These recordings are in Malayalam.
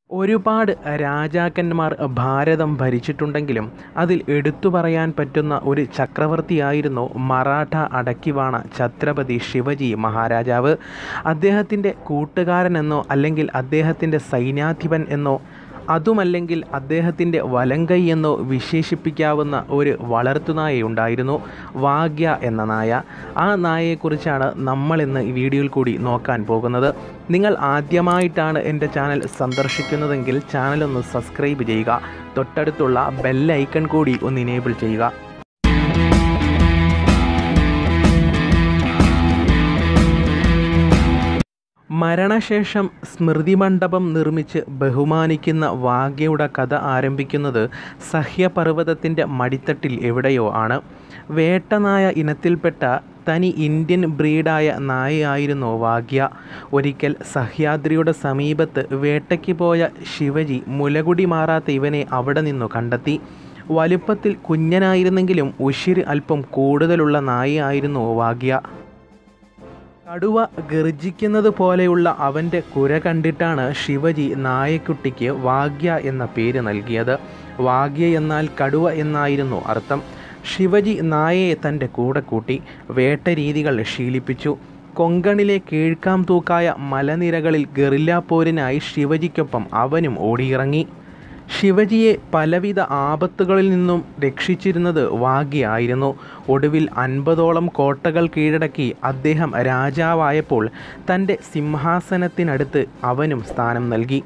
ഒരുപാട് രാജാക്കന്മാർ ഭാരതം ഭരിച്ചിട്ടുണ്ടെങ്കിലും അതിൽ എടുത്തു പറയാൻ പറ്റുന്ന ഒരു ചക്രവർത്തിയായിരുന്നു മറാഠ അടക്കിവാണ ഛത്രപതി ശിവജി മഹാരാജാവ് അദ്ദേഹത്തിൻ്റെ കൂട്ടുകാരനെന്നോ അല്ലെങ്കിൽ അദ്ദേഹത്തിൻ്റെ സൈന്യാധിപൻ എന്നോ അതുമല്ലെങ്കിൽ അദ്ദേഹത്തിൻ്റെ വലങ്കൈ എന്നോ വിശേഷിപ്പിക്കാവുന്ന ഒരു വളർത്തുനായയുണ്ടായിരുന്നു വാഗ്യ എന്ന നായ ആ നായയെക്കുറിച്ചാണ് നമ്മൾ ഇന്ന് ഈ വീഡിയോയിൽ കൂടി നോക്കാൻ പോകുന്നത് നിങ്ങൾ ആദ്യമായിട്ടാണ് എൻ്റെ ചാനൽ സന്ദർശിക്കുന്നതെങ്കിൽ ചാനൽ ഒന്ന് സബ്സ്ക്രൈബ് ചെയ്യുക തൊട്ടടുത്തുള്ള ബെല്ലൈക്കൺ കൂടി ഒന്ന് ഇനേബിൾ ചെയ്യുക മരണശേഷം സ്മൃതി മണ്ഡപം നിർമ്മിച്ച് ബഹുമാനിക്കുന്ന വാഗ്യയുടെ കഥ ആരംഭിക്കുന്നത് സഹ്യപർവ്വതത്തിൻ്റെ മടിത്തട്ടിൽ എവിടെയോ ആണ് വേട്ടനായ ഇനത്തിൽപ്പെട്ട തനി ഇന്ത്യൻ ബ്രീഡായ നായയായിരുന്നു വാഗ്യ ഒരിക്കൽ സഹ്യാദ്രിയുടെ സമീപത്ത് വേട്ടയ്ക്ക് പോയ ശിവജി മുലകുടി മാറാത്ത ഇവനെ അവിടെ നിന്നു കണ്ടെത്തി വലുപ്പത്തിൽ കുഞ്ഞനായിരുന്നെങ്കിലും ഉശിര് അല്പം കൂടുതലുള്ള നായയായിരുന്നു വാഗ്യ കടുവ ഗർജിക്കുന്നത് പോലെയുള്ള അവൻ്റെ കുര കണ്ടിട്ടാണ് ശിവജി നായക്കുട്ടിക്ക് വാഗ്യ എന്ന പേര് നൽകിയത് വാഗ്യ എന്നാൽ കടുവ എന്നായിരുന്നു അർത്ഥം ശിവജി നായയെ തൻ്റെ കൂടെ കൂട്ടി വേട്ട രീതികൾ ശീലിപ്പിച്ചു കൊങ്കണിലെ കീഴ്ക്കാം തൂക്കായ മലനിരകളിൽ ഗറില്ലാപ്പോരിനായി ശിവജിക്കൊപ്പം അവനും ഓടിയിറങ്ങി ശിവജിയെ പലവിധ ആപത്തുകളിൽ നിന്നും രക്ഷിച്ചിരുന്നത് വാഗ്യായിരുന്നു ഒടുവിൽ അൻപതോളം കോട്ടകൾ കീഴടക്കി അദ്ദേഹം രാജാവായപ്പോൾ തൻ്റെ സിംഹാസനത്തിനടുത്ത് അവനും സ്ഥാനം നൽകി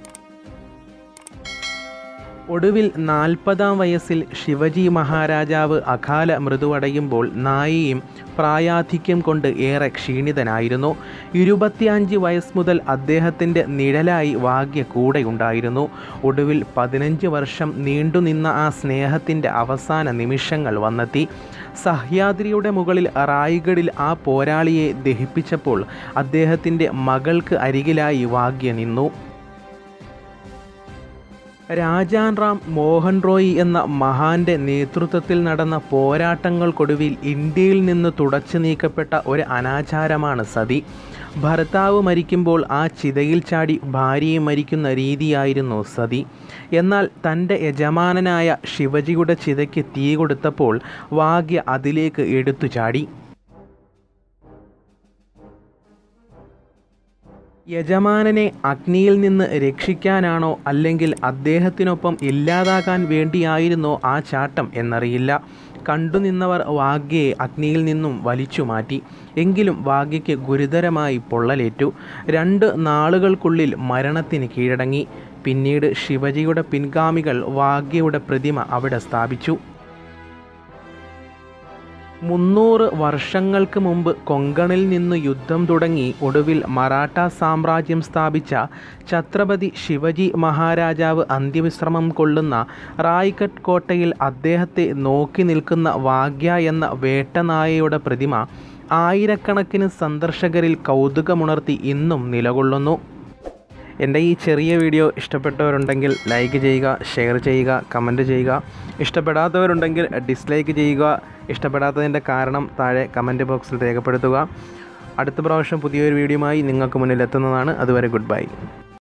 ഒടുവിൽ നാൽപ്പതാം വയസ്സിൽ ശിവജി മഹാരാജാവ് അകാല മൃദുവടയുമ്പോൾ നായിയും പ്രായാധിക്യം കൊണ്ട് ഏറെ ക്ഷീണിതനായിരുന്നു ഇരുപത്തിയഞ്ച് വയസ്സ് മുതൽ അദ്ദേഹത്തിൻ്റെ നിഴലായി വാഗ്യ കൂടെയുണ്ടായിരുന്നു ഒടുവിൽ പതിനഞ്ച് വർഷം നീണ്ടുനിന്ന ആ സ്നേഹത്തിൻ്റെ അവസാന നിമിഷങ്ങൾ വന്നെത്തി സഹ്യാദ്രിയുടെ മുകളിൽ റായ്ഗഡിൽ ആ പോരാളിയെ ദഹിപ്പിച്ചപ്പോൾ അദ്ദേഹത്തിൻ്റെ മകൾക്ക് അരികിലായി വാഗ്യ നിന്നു രാജാൻ റാം മോഹൻ റോയ് എന്ന മഹാന്റെ നേതൃത്വത്തിൽ നടന്ന പോരാട്ടങ്ങൾക്കൊടുവിൽ ഇന്ത്യയിൽ നിന്ന് തുടച്ചു നീക്കപ്പെട്ട ഒരു അനാചാരമാണ് സതി ഭർത്താവ് മരിക്കുമ്പോൾ ആ ചിതയിൽ ചാടി ഭാര്യയെ മരിക്കുന്ന രീതിയായിരുന്നു സതി എന്നാൽ തൻ്റെ യജമാനനായ ശിവജിയുടെ ചിതയ്ക്ക് തീ കൊടുത്തപ്പോൾ വാഗ്യ അതിലേക്ക് എടുത്തു ചാടി യജമാനനെ അഗ്നിയിൽ നിന്ന് രക്ഷിക്കാനാണോ അല്ലെങ്കിൽ അദ്ദേഹത്തിനൊപ്പം ഇല്ലാതാകാൻ വേണ്ടിയായിരുന്നോ ആ ചാട്ടം എന്നറിയില്ല കണ്ടുനിന്നവർ വാഗ്യയെ അഗ്നിയിൽ നിന്നും വലിച്ചു മാറ്റി എങ്കിലും വാഗ്യയ്ക്ക് ഗുരുതരമായി പൊള്ളലേറ്റു രണ്ട് നാളുകൾക്കുള്ളിൽ മരണത്തിന് കീഴടങ്ങി പിന്നീട് ശിവജിയുടെ പിൻഗാമികൾ വാഗ്യയുടെ പ്രതിമ അവിടെ സ്ഥാപിച്ചു മുന്നൂറ് വർഷങ്ങൾക്ക് മുമ്പ് കൊങ്കണിൽ നിന്ന് യുദ്ധം തുടങ്ങി ഒടുവിൽ മറാഠ സാമ്രാജ്യം സ്ഥാപിച്ച ഛത്രപതി ശിവജി മഹാരാജാവ് അന്ത്യവിശ്രമം കൊള്ളുന്ന റായ്ഗഡ് കോട്ടയിൽ അദ്ദേഹത്തെ നോക്കി നിൽക്കുന്ന വാഗ്യ എന്ന വേട്ടനായയുടെ പ്രതിമ ആയിരക്കണക്കിന് സന്ദർശകരിൽ കൗതുകമുണർത്തി ഇന്നും നിലകൊള്ളുന്നു എൻ്റെ ഈ ചെറിയ വീഡിയോ ഇഷ്ടപ്പെട്ടവരുണ്ടെങ്കിൽ ലൈക്ക് ചെയ്യുക ഷെയർ ചെയ്യുക കമൻറ്റ് ചെയ്യുക ഇഷ്ടപ്പെടാത്തവരുണ്ടെങ്കിൽ ഡിസ്ലൈക്ക് ചെയ്യുക ഇഷ്ടപ്പെടാത്തതിൻ്റെ കാരണം താഴെ കമൻറ്റ് ബോക്സിൽ രേഖപ്പെടുത്തുക അടുത്ത പ്രാവശ്യം പുതിയൊരു വീഡിയോയുമായി നിങ്ങൾക്ക് മുന്നിൽ എത്തുന്നതാണ് അതുവരെ ഗുഡ് ബൈ